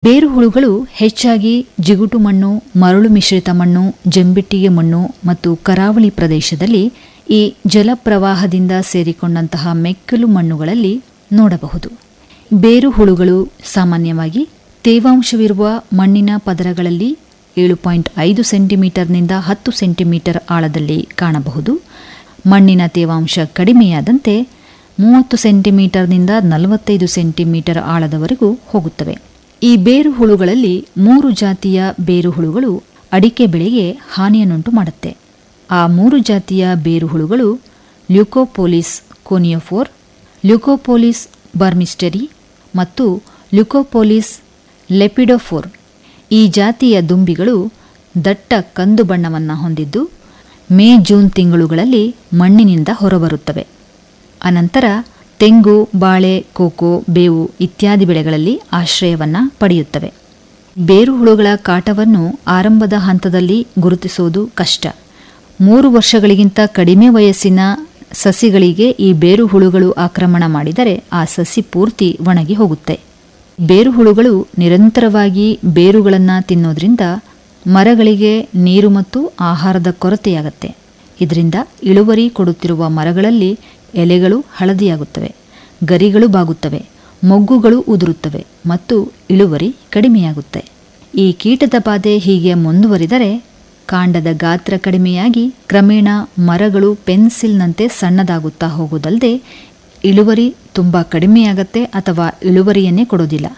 ಬೇರುಹುಳುಗಳು ಹೆಚ್ಚಾಗಿ ಜಿಗುಟು ಮಣ್ಣು ಮರಳು ಮಿಶ್ರಿತ ಮಣ್ಣು ಜಂಬಿಟ್ಟಿಗೆ ಮಣ್ಣು ಮತ್ತು ಕರಾವಳಿ ಪ್ರದೇಶದಲ್ಲಿ ಈ ಜಲಪ್ರವಾಹದಿಂದ ಸೇರಿಕೊಂಡಂತಹ ಮೆಕ್ಕಲು ಮಣ್ಣುಗಳಲ್ಲಿ ನೋಡಬಹುದು ಬೇರುಹುಳುಗಳು ಸಾಮಾನ್ಯವಾಗಿ ತೇವಾಂಶವಿರುವ ಮಣ್ಣಿನ ಪದರಗಳಲ್ಲಿ ಏಳು ಪಾಯಿಂಟ್ ಐದು ಸೆಂಟಿಮೀಟರ್ನಿಂದ ಹತ್ತು ಸೆಂಟಿಮೀಟರ್ ಆಳದಲ್ಲಿ ಕಾಣಬಹುದು ಮಣ್ಣಿನ ತೇವಾಂಶ ಕಡಿಮೆಯಾದಂತೆ ಮೂವತ್ತು ಸೆಂಟಿಮೀಟರ್ನಿಂದ ನಲವತ್ತೈದು ಸೆಂಟಿಮೀಟರ್ ಆಳದವರೆಗೂ ಹೋಗುತ್ತವೆ ಈ ಬೇರುಹುಳುಗಳಲ್ಲಿ ಮೂರು ಜಾತಿಯ ಬೇರುಹುಳುಗಳು ಅಡಿಕೆ ಬೆಳೆಗೆ ಹಾನಿಯನ್ನುಂಟು ಮಾಡುತ್ತೆ ಆ ಮೂರು ಜಾತಿಯ ಬೇರುಹುಳುಗಳು ಲ್ಯೂಕೋಪೋಲಿಸ್ ಕೋನಿಯೋಫೋರ್ ಲ್ಯೂಕೋಪೋಲಿಸ್ ಬರ್ಮಿಸ್ಟರಿ ಮತ್ತು ಲ್ಯೂಕೋಪೋಲಿಸ್ ಲೆಪಿಡೋಫೋರ್ ಈ ಜಾತಿಯ ದುಂಬಿಗಳು ದಟ್ಟ ಕಂದು ಬಣ್ಣವನ್ನು ಹೊಂದಿದ್ದು ಮೇ ಜೂನ್ ತಿಂಗಳುಗಳಲ್ಲಿ ಮಣ್ಣಿನಿಂದ ಹೊರಬರುತ್ತವೆ ಅನಂತರ ತೆಂಗು ಬಾಳೆ ಕೋಕೋ ಬೇವು ಇತ್ಯಾದಿ ಬೆಳೆಗಳಲ್ಲಿ ಆಶ್ರಯವನ್ನು ಪಡೆಯುತ್ತವೆ ಬೇರುಹುಳುಗಳ ಕಾಟವನ್ನು ಆರಂಭದ ಹಂತದಲ್ಲಿ ಗುರುತಿಸುವುದು ಕಷ್ಟ ಮೂರು ವರ್ಷಗಳಿಗಿಂತ ಕಡಿಮೆ ವಯಸ್ಸಿನ ಸಸಿಗಳಿಗೆ ಈ ಬೇರುಹುಳುಗಳು ಆಕ್ರಮಣ ಮಾಡಿದರೆ ಆ ಸಸಿ ಪೂರ್ತಿ ಒಣಗಿ ಹೋಗುತ್ತೆ ಬೇರುಹುಳುಗಳು ನಿರಂತರವಾಗಿ ಬೇರುಗಳನ್ನು ತಿನ್ನೋದ್ರಿಂದ ಮರಗಳಿಗೆ ನೀರು ಮತ್ತು ಆಹಾರದ ಕೊರತೆಯಾಗತ್ತೆ ಇದರಿಂದ ಇಳುವರಿ ಕೊಡುತ್ತಿರುವ ಮರಗಳಲ್ಲಿ ಎಲೆಗಳು ಹಳದಿಯಾಗುತ್ತವೆ ಗರಿಗಳು ಬಾಗುತ್ತವೆ ಮೊಗ್ಗುಗಳು ಉದುರುತ್ತವೆ ಮತ್ತು ಇಳುವರಿ ಕಡಿಮೆಯಾಗುತ್ತೆ ಈ ಕೀಟದ ಬಾಧೆ ಹೀಗೆ ಮುಂದುವರಿದರೆ ಕಾಂಡದ ಗಾತ್ರ ಕಡಿಮೆಯಾಗಿ ಕ್ರಮೇಣ ಮರಗಳು ಪೆನ್ಸಿಲ್ನಂತೆ ಸಣ್ಣದಾಗುತ್ತಾ ಹೋಗುವುದಲ್ಲದೆ ಇಳುವರಿ ತುಂಬ ಕಡಿಮೆಯಾಗತ್ತೆ ಅಥವಾ ಇಳುವರಿಯನ್ನೇ ಕೊಡೋದಿಲ್ಲ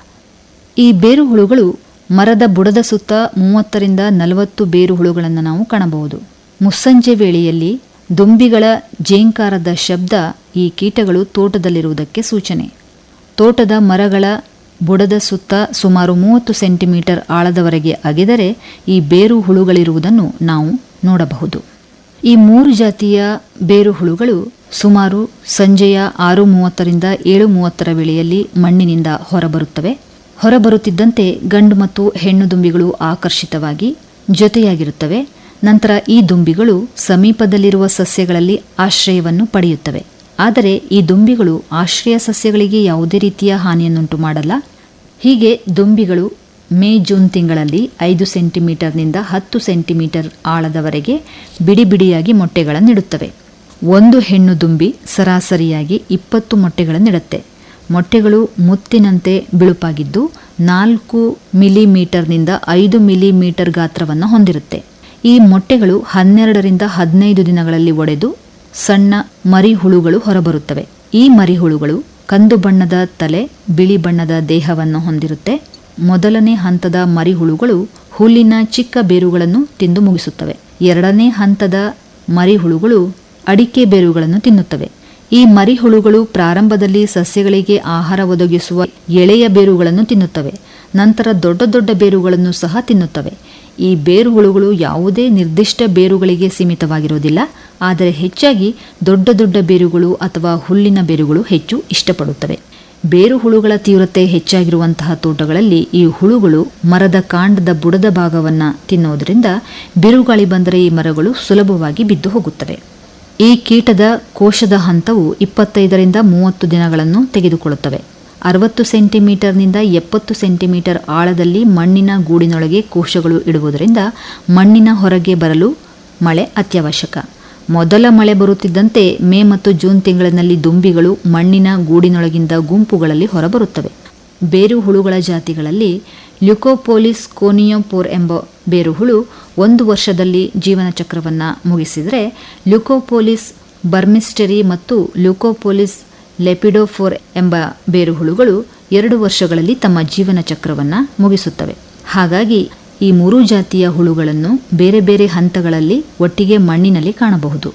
ಈ ಬೇರುಹುಳುಗಳು ಮರದ ಬುಡದ ಸುತ್ತ ಮೂವತ್ತರಿಂದ ನಲವತ್ತು ಬೇರುಹುಳುಗಳನ್ನು ನಾವು ಕಾಣಬಹುದು ಮುಸ್ಸಂಜೆ ವೇಳೆಯಲ್ಲಿ ದುಂಬಿಗಳ ಜೇಂಕಾರದ ಶಬ್ದ ಈ ಕೀಟಗಳು ತೋಟದಲ್ಲಿರುವುದಕ್ಕೆ ಸೂಚನೆ ತೋಟದ ಮರಗಳ ಬುಡದ ಸುತ್ತ ಸುಮಾರು ಮೂವತ್ತು ಸೆಂಟಿಮೀಟರ್ ಆಳದವರೆಗೆ ಅಗೆದರೆ ಈ ಬೇರು ಹುಳುಗಳಿರುವುದನ್ನು ನಾವು ನೋಡಬಹುದು ಈ ಮೂರು ಜಾತಿಯ ಬೇರು ಹುಳುಗಳು ಸುಮಾರು ಸಂಜೆಯ ಆರು ಮೂವತ್ತರಿಂದ ಏಳು ಮೂವತ್ತರ ವೇಳೆಯಲ್ಲಿ ಮಣ್ಣಿನಿಂದ ಹೊರಬರುತ್ತವೆ ಹೊರಬರುತ್ತಿದ್ದಂತೆ ಗಂಡು ಮತ್ತು ಹೆಣ್ಣು ದುಂಬಿಗಳು ಆಕರ್ಷಿತವಾಗಿ ಜೊತೆಯಾಗಿರುತ್ತವೆ ನಂತರ ಈ ದುಂಬಿಗಳು ಸಮೀಪದಲ್ಲಿರುವ ಸಸ್ಯಗಳಲ್ಲಿ ಆಶ್ರಯವನ್ನು ಪಡೆಯುತ್ತವೆ ಆದರೆ ಈ ದುಂಬಿಗಳು ಆಶ್ರಯ ಸಸ್ಯಗಳಿಗೆ ಯಾವುದೇ ರೀತಿಯ ಹಾನಿಯನ್ನುಂಟು ಮಾಡಲ್ಲ ಹೀಗೆ ದುಂಬಿಗಳು ಮೇ ಜೂನ್ ತಿಂಗಳಲ್ಲಿ ಐದು ಸೆಂಟಿಮೀಟರ್ನಿಂದ ಹತ್ತು ಸೆಂಟಿಮೀಟರ್ ಆಳದವರೆಗೆ ಬಿಡಿ ಬಿಡಿಯಾಗಿ ಮೊಟ್ಟೆಗಳನ್ನಿಡುತ್ತವೆ ಒಂದು ಹೆಣ್ಣು ದುಂಬಿ ಸರಾಸರಿಯಾಗಿ ಇಪ್ಪತ್ತು ಮೊಟ್ಟೆಗಳನ್ನಿಡುತ್ತೆ ಮೊಟ್ಟೆಗಳು ಮುತ್ತಿನಂತೆ ಬಿಳುಪಾಗಿದ್ದು ನಾಲ್ಕು ಮಿಲಿಮೀಟರ್ನಿಂದ ಐದು ಮಿಲಿಮೀಟರ್ ಗಾತ್ರವನ್ನು ಹೊಂದಿರುತ್ತೆ ಈ ಮೊಟ್ಟೆಗಳು ಹನ್ನೆರಡರಿಂದ ಹದಿನೈದು ದಿನಗಳಲ್ಲಿ ಒಡೆದು ಸಣ್ಣ ಮರಿಹುಳುಗಳು ಹೊರಬರುತ್ತವೆ ಈ ಮರಿಹುಳುಗಳು ಕಂದು ಬಣ್ಣದ ತಲೆ ಬಿಳಿ ಬಣ್ಣದ ದೇಹವನ್ನು ಹೊಂದಿರುತ್ತೆ ಮೊದಲನೇ ಹಂತದ ಮರಿಹುಳುಗಳು ಹುಲ್ಲಿನ ಚಿಕ್ಕ ಬೇರುಗಳನ್ನು ತಿಂದು ಮುಗಿಸುತ್ತವೆ ಎರಡನೇ ಹಂತದ ಮರಿಹುಳುಗಳು ಅಡಿಕೆ ಬೇರುಗಳನ್ನು ತಿನ್ನುತ್ತವೆ ಈ ಮರಿಹುಳುಗಳು ಪ್ರಾರಂಭದಲ್ಲಿ ಸಸ್ಯಗಳಿಗೆ ಆಹಾರ ಒದಗಿಸುವ ಎಳೆಯ ಬೇರುಗಳನ್ನು ತಿನ್ನುತ್ತವೆ ನಂತರ ದೊಡ್ಡ ದೊಡ್ಡ ಬೇರುಗಳನ್ನು ಸಹ ತಿನ್ನುತ್ತವೆ ಈ ಬೇರುಹುಳುಗಳು ಯಾವುದೇ ನಿರ್ದಿಷ್ಟ ಬೇರುಗಳಿಗೆ ಸೀಮಿತವಾಗಿರುವುದಿಲ್ಲ ಆದರೆ ಹೆಚ್ಚಾಗಿ ದೊಡ್ಡ ದೊಡ್ಡ ಬೇರುಗಳು ಅಥವಾ ಹುಲ್ಲಿನ ಬೇರುಗಳು ಹೆಚ್ಚು ಇಷ್ಟಪಡುತ್ತವೆ ಬೇರು ಹುಳುಗಳ ತೀವ್ರತೆ ಹೆಚ್ಚಾಗಿರುವಂತಹ ತೋಟಗಳಲ್ಲಿ ಈ ಹುಳುಗಳು ಮರದ ಕಾಂಡದ ಬುಡದ ಭಾಗವನ್ನು ತಿನ್ನುವುದರಿಂದ ಬಿರುಗಾಳಿ ಬಂದರೆ ಈ ಮರಗಳು ಸುಲಭವಾಗಿ ಬಿದ್ದು ಹೋಗುತ್ತವೆ ಈ ಕೀಟದ ಕೋಶದ ಹಂತವು ಇಪ್ಪತ್ತೈದರಿಂದ ಮೂವತ್ತು ದಿನಗಳನ್ನು ತೆಗೆದುಕೊಳ್ಳುತ್ತವೆ ಅರವತ್ತು ಸೆಂಟಿಮೀಟರ್ನಿಂದ ಎಪ್ಪತ್ತು ಸೆಂಟಿಮೀಟರ್ ಆಳದಲ್ಲಿ ಮಣ್ಣಿನ ಗೂಡಿನೊಳಗೆ ಕೋಶಗಳು ಇಡುವುದರಿಂದ ಮಣ್ಣಿನ ಹೊರಗೆ ಬರಲು ಮಳೆ ಅತ್ಯವಶ್ಯಕ ಮೊದಲ ಮಳೆ ಬರುತ್ತಿದ್ದಂತೆ ಮೇ ಮತ್ತು ಜೂನ್ ತಿಂಗಳಿನಲ್ಲಿ ದುಂಬಿಗಳು ಮಣ್ಣಿನ ಗೂಡಿನೊಳಗಿಂದ ಗುಂಪುಗಳಲ್ಲಿ ಹೊರಬರುತ್ತವೆ ಬೇರು ಹುಳುಗಳ ಜಾತಿಗಳಲ್ಲಿ ಲ್ಯುಕೋಪೋಲಿಸ್ ಕೋನಿಯೋಪೋರ್ ಎಂಬ ಬೇರುಹುಳು ಒಂದು ವರ್ಷದಲ್ಲಿ ಜೀವನ ಚಕ್ರವನ್ನು ಮುಗಿಸಿದರೆ ಲ್ಯುಕೋಪೋಲಿಸ್ ಬರ್ಮಿಸ್ಟರಿ ಮತ್ತು ಲ್ಯುಕೋಪೋಲಿಸ್ ಲೆಪಿಡೋಫೋರ್ ಎಂಬ ಬೇರುಹುಳುಗಳು ಎರಡು ವರ್ಷಗಳಲ್ಲಿ ತಮ್ಮ ಜೀವನ ಚಕ್ರವನ್ನು ಮುಗಿಸುತ್ತವೆ ಹಾಗಾಗಿ ಈ ಮೂರೂ ಜಾತಿಯ ಹುಳುಗಳನ್ನು ಬೇರೆ ಬೇರೆ ಹಂತಗಳಲ್ಲಿ ಒಟ್ಟಿಗೆ ಮಣ್ಣಿನಲ್ಲಿ ಕಾಣಬಹುದು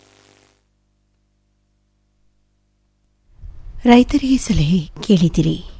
ರೈತರಿಗೆ ಸಲಹೆ ಕೇಳಿದಿರಿ